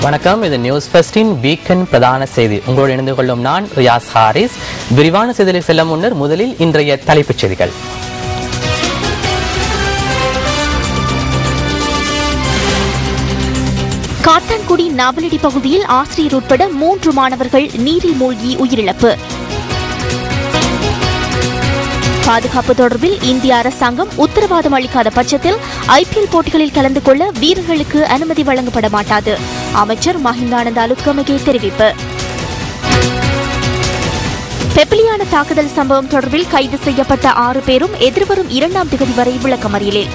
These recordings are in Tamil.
வணக்கம் இது நியூஸ் ஃபர்ஸ்டின் வீக்கெண்ட் பிரதான செய்தி உங்களோடு இணைந்து கொள்ளும் நான் ரியாஸ் ஹாரிஸ் விரிவான செய்திகளை செல்ல முன்னர் முதலில் இன்றைய தலைப்புச் செய்திகள் காத்தான்குடி நாவலடி பகுதியில் ஆசிரியர் உட்பட மூன்று மாணவர்கள் நீரில் மூழ்கி உயிரிழப்பு பாதுகாப்பு தொடர்பில் இந்திய அரசாங்கம் உத்தரவாதம் அளிக்காத பட்சத்தில் ஐபிஎல் போட்டிகளில் கலந்து கொள்ள வீரர்களுக்கு அனுமதி வழங்கப்பட மாட்டாது அமைச்சர் மஹிந்தானந்த அலுத்கமகே தெரிவிப்பு பெப்பிலியான தாக்குதல் சம்பவம் தொடர்பில் கைது செய்யப்பட்ட ஆறு பேரும் எதிர்வரும் இரண்டாம் திகதி வரை விளக்கமறியலில்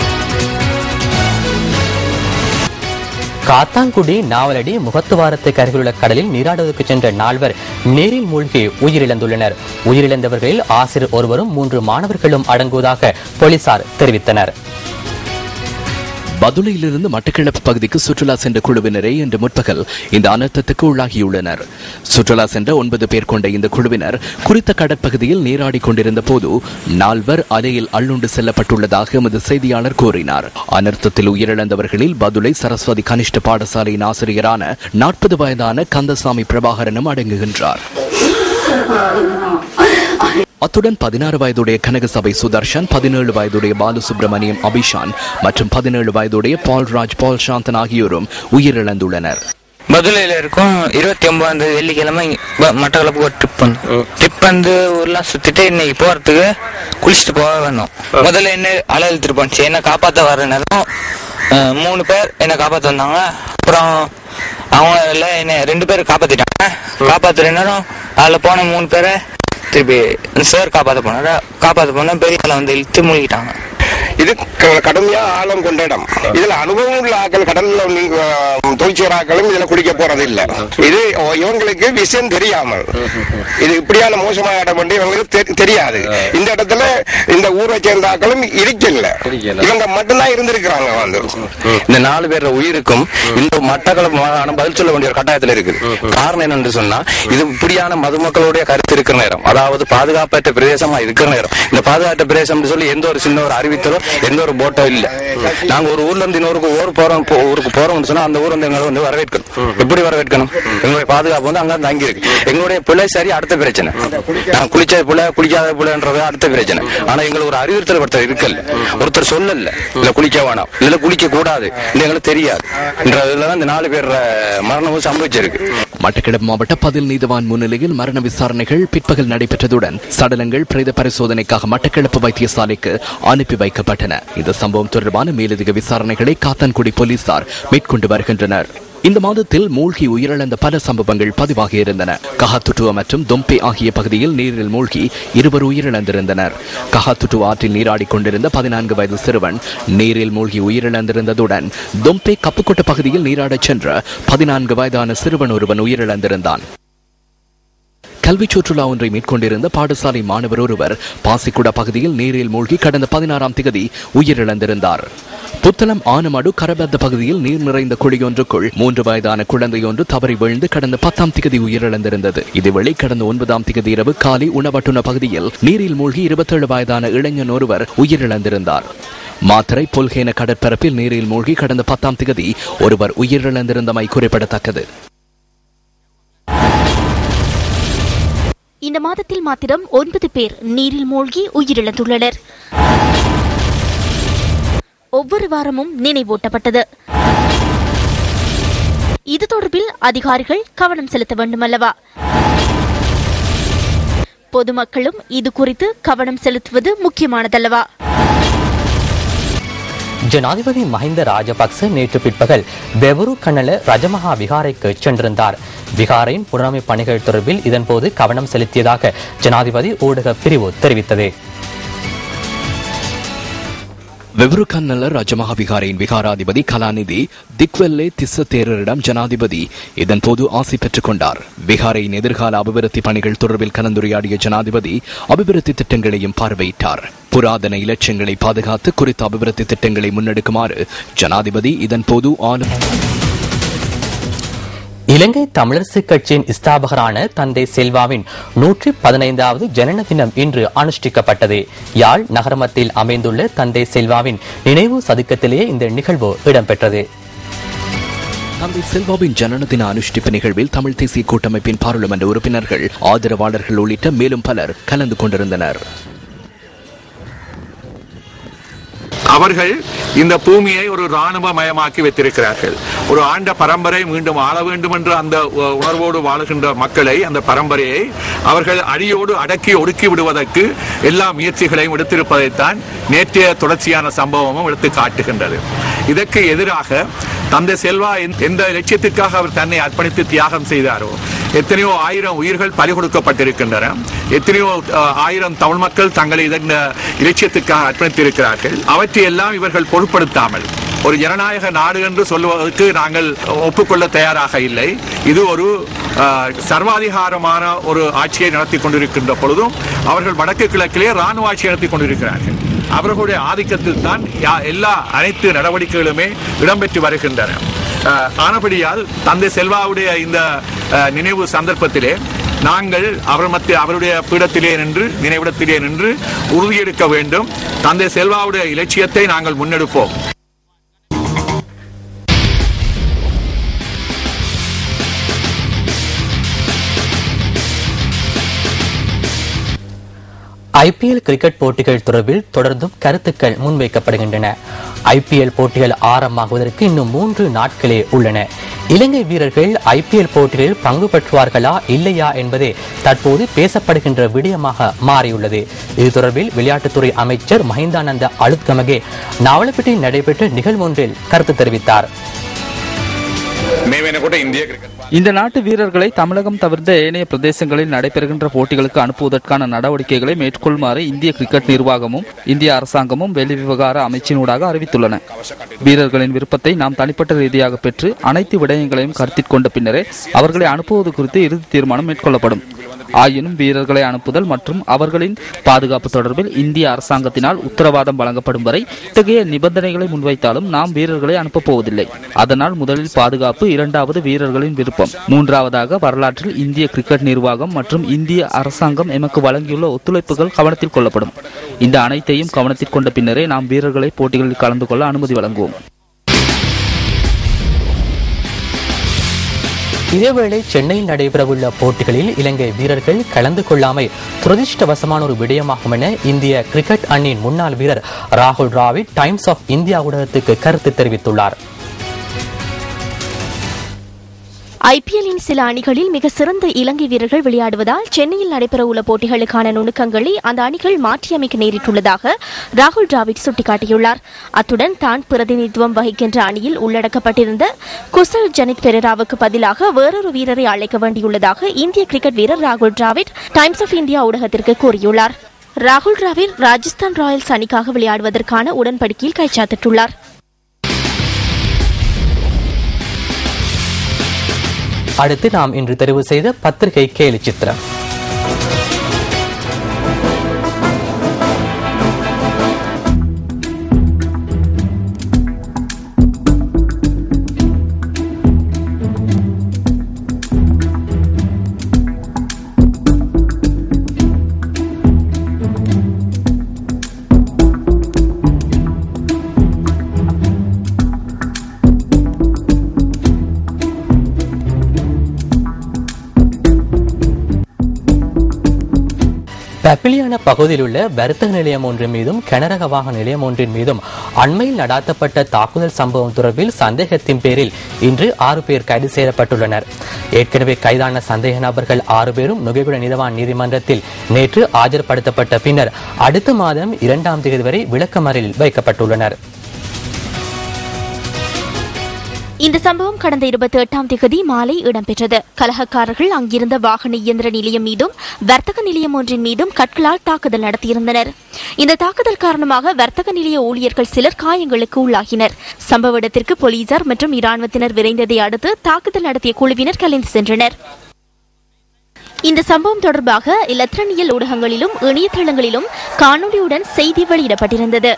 காத்தான்குடி நாவலடி முகத்துவாரத்துக்கு அருகிலுள்ள கடலில் நீராடுவதற்கு சென்ற நால்வர் நீரில் மூழ்கி உயிரிழந்துள்ளனர் உயிரிழந்தவர்களில் ஆசிரியர் ஒருவரும் மூன்று மாணவர்களும் அடங்குவதாக போலீசார் தெரிவித்தனர் பதுளையிலிருந்து மட்டக்கிழப்பு பகுதிக்கு சுற்றுலா சென்ற குழுவினரே இன்று முற்பகல் இந்த அனர்த்தத்துக்கு உள்ளாகியுள்ளனர் சுற்றுலா சென்ற ஒன்பது பேர் கொண்ட இந்த குழுவினர் குறித்த கடற்பகுதியில் நீராடிக் கொண்டிருந்த போது நால்வர் அலையில் அள்ளுண்டு செல்லப்பட்டுள்ளதாக எமது செய்தியாளர் கூறினார் அனர்த்தத்தில் உயிரிழந்தவர்களில் பதுளை சரஸ்வதி கனிஷ்ட பாடசாலையின் ஆசிரியரான நாற்பது வயதான கந்தசாமி பிரபாகரனும் அடங்குகின்றார் அத்துடன் பதினாறு வயதுடைய கனகசபை சுதர்ஷன் பதினேழு வயதுடைய பாலு சுப்பிரமணியம் அபிஷான் மற்றும் பதினேழு வயதுடைய பால்ராஜ் பால் சாந்தன் ஆகியோரும் உயிரிழந்துள்ளனர் பதுளையில இருக்கும் இருபத்தி ஒன்பதாம் தேதி வெள்ளிக்கிழமை ப- மட்டக்களப்புக்கு ஒரு ட்ரிப் வந்து ட்ரிப் வந்து ஊர்லாம் சுத்திட்டு இன்னைக்கு போறதுக்கு குளிச்சுட்டு போக வேணும் முதல்ல என்ன அலை இழுத்துட்டு போனுச்சு என்ன காப்பாத்த வர நேரம் அஹ், மூணு பேர் என்ன காப்பாத்த வந்தாங்க அப்புறம் அவங்க என்ன ரெண்டு பேர் காப்பாத்திட்டாங்க காப்பாத்துற நேரம் அதுல போன மூணு பேரை திருப்பி சார் காப்பாத்த போனாரு காப்பாத்த போனா பெரிய ஆளை வந்து இழுத்து மூழ்கிட்டாங்க இது க- கடுமையா ஆழம் கொண்ட இடம் இதுல அனுபவம் உள்ள ஆக்கள் கடல்ல நீங்க, அஹ், தொழிற்சேர ஆக்களும் இதுல குளிக்க போறது இல்ல இது இவங்களுக்கு விஷயம் தெரியாமல் இது இப்படியான மோசமான இடம் வந்து இவங்களுக்கு தெ- தெரியாது இந்த இடத்துல இந்த ஊரை சேர்ந்த ஆக்களும் இருக்கல இவங்க மட்டும்தான் இருந்திருக்கிறாங்க வந்து இந்த நாலு பேர் உயிருக்கும் இந்த மட்டக்களப்பு மாகாணம் பதில் சொல்ல வேண்டிய ஒரு கட்டாயத்தில் இருக்குது காரணம் என்னன்னு சொன்னா இது இப்படியான மதுமக்களுடைய கருத்து இருக்கிற நேரம் அதாவது பாதுகாப்பற்ற பிரதேசமா இருக்கிற நேரம் இந்த பாதுகாப்பற்ற பிரதேசம் சொல்லி எந்த ஒரு சின்ன ஒரு அறிவித்தலோ எந்த ஒரு போட்டோ இல்ல நாங்க ஒரு ஊர்ல இருந்து இன்னொருக்கு ஊர் போறோம் போ- ஊருக்கு போறோம்னு சொன்னா அந்த ஊர் வந்து எங்களை வந்து வரவேற்கணும் எப்படி வரவேற்கணும் எங்களுடைய பாதுகாப்பு வந்து அங்க தங்கி இருக்கு எங்களுடைய பிள்ளை சரி அடுத்த பிரச்சனை நான் குளிச்ச பிள்ளை குளிக்காத பிள்ளைன்றது அடுத்த பிரச்சனை ஆனா எங்களுக்கு ஒரு அறிவுறுத்தல் ஒருத்தர் இருக்கல ஒருத்தர் சொல்லல இல்ல குளிக்க வேணாம் இல்ல குளிக்க கூடாது இல்ல எங்களுக்கு தெரியாது என்றதுலதான் இந்த நாலு பேர் அஹ், மரணமும் சம்பவிச்சிருக்கு மட்டக்கிழப்பு மாவட்ட பதில் நீதவான் முன்னிலையில் மரண விசாரணைகள் பிற்பகல் நடைபெற்றதுடன் சடலங்கள் பிரேத பரிசோதனைக்காக மட்டக்கிழப்பு வைத்தியசாலைக்கு அனுப்பி வைக்கப்பட்டன இந்த சம்பவம் தொடர்பான மேலதிக விசாரணைகளை காத்தான்குடி போலீசார் மேற்கொண்டு வருகின்றனர் இந்த மாதத்தில் மூழ்கி உயிரிழந்த பல சம்பவங்கள் பதிவாகியிருந்தன கஹாத்துட்டுவ மற்றும் தொம்பே ஆகிய பகுதியில் நீரில் மூழ்கி இருவர் உயிரிழந்திருந்தனர் கஹாத்துட்டு ஆற்றில் நீராடிக் கொண்டிருந்த பதினான்கு வயது சிறுவன் நீரில் மூழ்கி உயிரிழந்திருந்ததுடன் தொம்பே கப்புக்கொட்ட பகுதியில் நீராடச் சென்ற பதினான்கு வயதான சிறுவன் ஒருவன் உயிரிழந்திருந்தான் கல்வி சுற்றுலா ஒன்றை மேற்கொண்டிருந்த பாடசாலை மாணவர் ஒருவர் பாசிக்குடா பகுதியில் நீரில் மூழ்கி கடந்த பதினாறாம் திகதி உயிரிழந்திருந்தார் புத்தளம் ஆனமடு கரபத்த பகுதியில் நீர் நிறைந்த குழியொன்றுக்குள் மூன்று வயதான குழந்தையொன்று தவறி விழுந்து கடந்த பத்தாம் திகதி உயிரிழந்திருந்தது இதுவேளை கடந்த ஒன்பதாம் திகதி இரவு காலை உணவட்டுன பகுதியில் நீரில் மூழ்கி இருபத்தேழு வயதான இளைஞன் ஒருவர் உயிரிழந்திருந்தார் மாத்தரை பொல்கேன கடற்பரப்பில் நீரில் மூழ்கி கடந்த பத்தாம் திகதி ஒருவர் உயிரிழந்திருந்தமை குறிப்பிடத்தக்கது இந்த மாதத்தில் மாத்திரம் ஒன்பது பேர் நீரில் மூழ்கி உயிரிழந்துள்ளனர் ஒவ்வொரு வாரமும் நினைவூட்டப்பட்டது இது தொடர்பில் அதிகாரிகள் கவனம் செலுத்த வேண்டுமல்லவா பொதுமக்களும் இது குறித்து கவனம் செலுத்துவது முக்கியமானதல்லவா ஜனாதிபதி மஹிந்த ராஜபக்ச நேற்று பிற்பகல் பெவரு கண்ணல ரஜமகா விகாரைக்கு சென்றிருந்தார் விகாரையின் புனரமைப்பு பணிகள் தொடர்பில் இதன்போது கவனம் செலுத்தியதாக ஜனாதிபதி ஊடக பிரிவு தெரிவித்தது வெவருக்கண்ணல ரஜமகா விகாரையின் விகாராதிபதி கலாநிதி திக்வெல்லே திஸ்ஸ தேரரிடம் ஜனாதிபதி இதன்போது ஆசி பெற்றுக் கொண்டார் விகாரையின் எதிர்கால அபிவிருத்தி பணிகள் தொடர்பில் கலந்துரையாடிய ஜனாதிபதி அபிவிருத்தி திட்டங்களையும் பார்வையிட்டார் புராதன இலட்சியங்களை பாதுகாத்து குறித்த அபிவிருத்தி திட்டங்களை முன்னெடுக்குமாறு ஜனாதிபதி இதன்போது ஆலோ இலங்கை தமிழரசு கட்சியின் ஸ்தாபகரான தந்தை செல்வாவின் நூற்றி பதினைந்தாவது ஜனன தினம் இன்று அனுஷ்டிக்கப்பட்டது யாழ் நகரமத்தில் அமைந்துள்ள தந்தை செல்வாவின் நினைவு சதுக்கத்திலேயே இந்த நிகழ்வு இடம்பெற்றது தந்தை செல்வாவின் ஜனனதின அனுஷ்டிப்பு நிகழ்வில் தமிழ் தேசிய கூட்டமைப்பின் பாராளுமன்ற உறுப்பினர்கள் ஆதரவாளர்கள் உள்ளிட்ட மேலும் பலர் கலந்து கொண்டிருந்தனர் அவர்கள் இந்த பூமியை ஒரு ராணுவ மயமாக்கி வைத்திருக்கிறார்கள் ஒரு ஆண்ட பரம்பரை மீண்டும் ஆள வேண்டும் என்ற அந்த உ- உணர்வோடு வாழுகின்ற மக்களை அந்த பரம்பரையை அவர்கள் அடியோடு அடக்கி ஒடுக்கி விடுவதற்கு எல்லா முயற்சிகளையும் எடுத்திருப்பதைத்தான் நேற்றைய தொடர்ச்சியான சம்பவமும் எடுத்து காட்டுகின்றது இதற்கு எதிராக தந்தை செல்வா எந்த- எந்த லட்சியத்திற்காக அவர் தன்னை அர்ப்பணித்து தியாகம் செய்தாரோ எத்தனையோ ஆயிரம் உயிர்கள் பலி கொடுக்கப்பட்டிருக்கின்றன எத்தனையோ அஹ், ஆயிரம் தமிழ் மக்கள் தங்களை இதன் இலட்சியத்துக்காக அர்ப்பணித்திருக்கிறார்கள் அவற்றையெல்லாம் இவர்கள் பொருட்படுத்தாமல் ஒரு ஜனநாயக நாடு என்று சொல்லுவதற்கு நாங்கள் ஒப்புக்கொள்ள தயாராக இல்லை இது ஒரு அஹ், சர்வாதிகாரமான ஒரு ஆட்சியை நடத்தி கொண்டிருக்கின்ற பொழுதும் அவர்கள் வடக்கு கிழக்கிலே ராணுவ ஆட்சி நடத்தி கொண்டிருக்கிறார்கள் அவர்களுடைய ஆதிக்கத்தில் தான் யா- எல்லா அனைத்து நடவடிக்கைகளுமே இடம்பெற்று வருகின்றன அஹ், ஆனபடியால் தந்தை செல்வாவுடைய இந்த அஹ், நினைவு சந்தர்ப்பத்திலே நாங்கள் அவர் மத்திய அவருடைய பீடத்திலே நின்று நினைவிடத்திலே நின்று உறுதியெடுக்க வேண்டும் தந்தை செல்வாவுடைய இலட்சியத்தை நாங்கள் முன்னெடுப்போம் ஐபிஎல் கிரிக்கெட் போட்டிகள் தொடர்பில் தொடர்ந்தும் கருத்துக்கள் முன்வைக்கப்படுகின்றன ஐபிஎல் போட்டிகள் ஆரம்பமாகுவதற்கு இன்னும் மூன்று நாட்களே உள்ளன இலங்கை வீரர்கள் ஐபிஎல் போட்டிகளில் பங்கு பெற்றுவார்களா இல்லையா என்பதே தற்போது பேசப்படுகின்ற விடயமாக மாறியுள்ளது இது தொடர்பில் விளையாட்டுத்துறை அமைச்சர் மஹிந்தானந்த அழுத்கமகே நாவலப்பட்டியில் நடைபெற்ற நிகழ்வொன்றில் கருத்து தெரிவித்தார் මේ වෙනකොට ඉන්දිය ක්‍රිකට් இந்த நாட்டு வீரர்களை தமிழகம் தவிர்த்த ஏனைய பிரதேசங்களில் நடைபெறுகின்ற போட்டிகளுக்கு அனுப்புவதற்கான நடவடிக்கைகளை மேற்கொள்ளுமாறு இந்திய கிரிக்கெட் நிர்வாகமும் இந்திய அரசாங்கமும் வெளிவிவகார அமைச்சினூடாக அறிவித்துள்ளன வீரர்களின் விருப்பத்தை நாம் தனிப்பட்ட ரீதியாக பெற்று அனைத்து விடயங்களையும் கருத்தில் கொண்ட பின்னரே அவர்களை அனுப்புவது குறித்து இறுதி தீர்மானம் மேற்கொள்ளப்படும் ஆயினும் வீரர்களை அனுப்புதல் மற்றும் அவர்களின் பாதுகாப்பு தொடர்பில் இந்திய அரசாங்கத்தினால் உத்தரவாதம் வழங்கப்படும் வரை இத்தகைய நிபந்தனைகளை முன்வைத்தாலும் நாம் வீரர்களை அனுப்பப் போவதில்லை அதனால் முதலில் பாதுகாப்பு இரண்டாவது வீரர்களின் விருப்பம் மூன்றாவதாக வரலாற்றில் இந்திய கிரிக்கெட் நிர்வாகம் மற்றும் இந்திய அரசாங்கம் எமக்கு வழங்கியுள்ள ஒத்துழைப்புகள் கவனத்தில் கொள்ளப்படும் இந்த அனைத்தையும் கவனத்தில் கொண்ட பின்னரே நாம் வீரர்களை போட்டிகளில் கலந்து கொள்ள அனுமதி வழங்குவோம் இதேவேளை சென்னையில் நடைபெறவுள்ள போட்டிகளில் இலங்கை வீரர்கள் கலந்து கொள்ளாமை துரதிர்ஷ்டவசமான ஒரு விடயமாகும் என இந்திய கிரிக்கெட் அணியின் முன்னாள் வீரர் ராகுல் டிராவிட் டைம்ஸ் ஆஃப் இந்தியா ஊடகத்துக்கு கருத்து தெரிவித்துள்ளார் ஐபிஎல்லின் சில அணிகளில் மிக சிறந்த இலங்கை வீரர்கள் விளையாடுவதால் சென்னையில் நடைபெறவுள்ள போட்டிகளுக்கான நுணுக்கங்களை அந்த அணிகள் மாற்றியமைக்க நேரிட்டுள்ளதாக ராகுல் டிராவிட் சுட்டிக்காட்டியுள்ளார் அத்துடன் தான் பிரதிநிதித்துவம் வகிக்கின்ற அணியில் உள்ளடக்கப்பட்டிருந்த குசல் ஜனித் பெரேராவுக்கு பதிலாக வேறொரு வீரரை அழைக்க வேண்டியுள்ளதாக இந்திய கிரிக்கெட் வீரர் ராகுல் டிராவிட் டைம்ஸ் ஆஃப் இந்தியா ஊடகத்திற்கு கூறியுள்ளார் ராகுல் டிராவிட் ராஜஸ்தான் ராயல்ஸ் அணிக்காக விளையாடுவதற்கான உடன்படிக்கையில் கைச்சாத்திட்டுள்ளார் அடுத்து நாம் இன்று தெரிவு செய்த பத்திரிகை கேலி சித்திரம் பப்பிலியான பகுதியில் உள்ள வர்த்தக நிலையம் ஒன்றின் மீதும் கனரக வாகன நிலையம் ஒன்றின் மீதும் அண்மையில் நடாத்தப்பட்ட தாக்குதல் சம்பவம் தொடர்பில் சந்தேகத்தின் பேரில் இன்று ஆறு பேர் கைது செய்யப்பட்டுள்ளனர் ஏற்கனவே கைதான சந்தேக நபர்கள் ஆறு பேரும் நுகைகுட நீதவான் நீதிமன்றத்தில் நேற்று ஆஜர்படுத்தப்பட்ட பின்னர் அடுத்த மாதம் இரண்டாம் தேதி வரை விளக்கமறியலில் வைக்கப்பட்டுள்ளனர் இந்த சம்பவம் கடந்த இருபத்தி எட்டாம் தேதி மாலை இடம்பெற்றது கலகக்காரர்கள் அங்கிருந்த வாகன இயந்திர நிலையம் மீதும் வர்த்தக நிலையம் ஒன்றின் மீதும் கற்களால் தாக்குதல் நடத்தியிருந்தனர் இந்த தாக்குதல் காரணமாக வர்த்தக நிலைய ஊழியர்கள் சிலர் காயங்களுக்கு உள்ளாகினர் சம்பவ இடத்திற்கு போலீசார் மற்றும் இராணுவத்தினர் விரைந்ததை அடுத்து தாக்குதல் நடத்திய குழுவினர் கலைந்து சென்றனர் இந்த சம்பவம் தொடர்பாக இலத்திரனியல் ஊடகங்களிலும் இணையதளங்களிலும் காணொலியுடன் செய்தி வெளியிடப்பட்டிருந்தது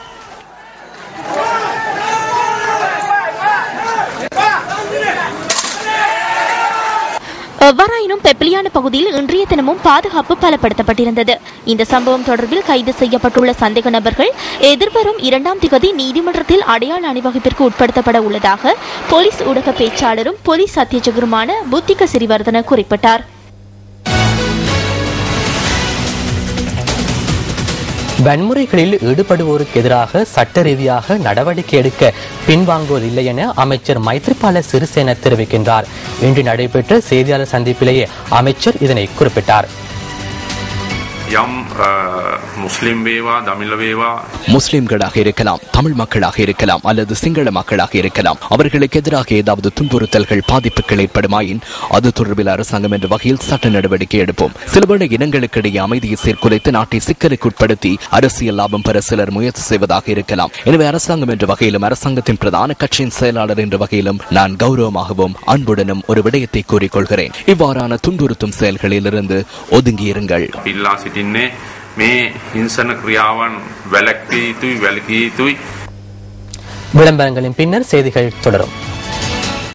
எவ்வாறாயினும் பெப்பிலியான பகுதியில் இன்றைய தினமும் பாதுகாப்பு பலப்படுத்தப்பட்டிருந்தது இந்த சம்பவம் தொடர்பில் கைது செய்யப்பட்டுள்ள சந்தேக நபர்கள் எதிர்வரும் இரண்டாம் திகதி நீதிமன்றத்தில் அடையாள அணிவகுப்பிற்கு உட்படுத்தப்பட உள்ளதாக போலீஸ் ஊடக பேச்சாளரும் போலீஸ் அத்தியட்சகருமான புத்திக சிறிவர்தன குறிப்பிட்டார் வன்முறைகளில் ஈடுபடுவோருக்கு எதிராக சட்ட ரீதியாக நடவடிக்கை எடுக்க பின்வாங்குவதில்லை என அமைச்சர் மைத்ரிபால சிறிசேன தெரிவிக்கின்றார் இன்று நடைபெற்ற செய்தியாளர் சந்திப்பிலேயே அமைச்சர் இதனை குறிப்பிட்டார் යම් මුස්ලිම් වේවා දමිල වේවා முஸ்லிம்களாக இருக்கலாம் தமிழ் மக்களாக இருக்கலாம் அல்லது சிங்கள மக்களாக இருக்கலாம் அவர்களுக்கு எதிராக ஏதாவது துன்புறுத்தல்கள் பாதிப்புகள் ஏற்படுமாயின் அது தொடர்பில் அரசாங்கம் என்ற வகையில் சட்ட நடவடிக்கை எடுப்போம் சிலவேளை இனங்களுக்கிடையே அமைதியை சீர்குலைத்து நாட்டை சிக்கலுக்கு உட்படுத்தி அரசியல் லாபம் பெற சிலர் முயற்சி செய்வதாக இருக்கலாம் எனவே அரசாங்கம் என்ற வகையிலும் அரசாங்கத்தின் பிரதான கட்சியின் செயலாளர் என்ற வகையிலும் நான் கௌரவமாகவும் அன்புடனும் ஒரு விடயத்தை கூறிக்கொள்கிறேன் இவ்வாறான துன்புறுத்தும் செயல்களிலிருந்து ஒதுங்கி இருங்கள் පිල්ලා සිටින්නේ මේ හිංසන ක්‍රියාවන් වැලැක්විය යුතුයි වැලකිය යුතුයි விளம்பரங்களின் பின்னர் செய்திகள் தொடரும்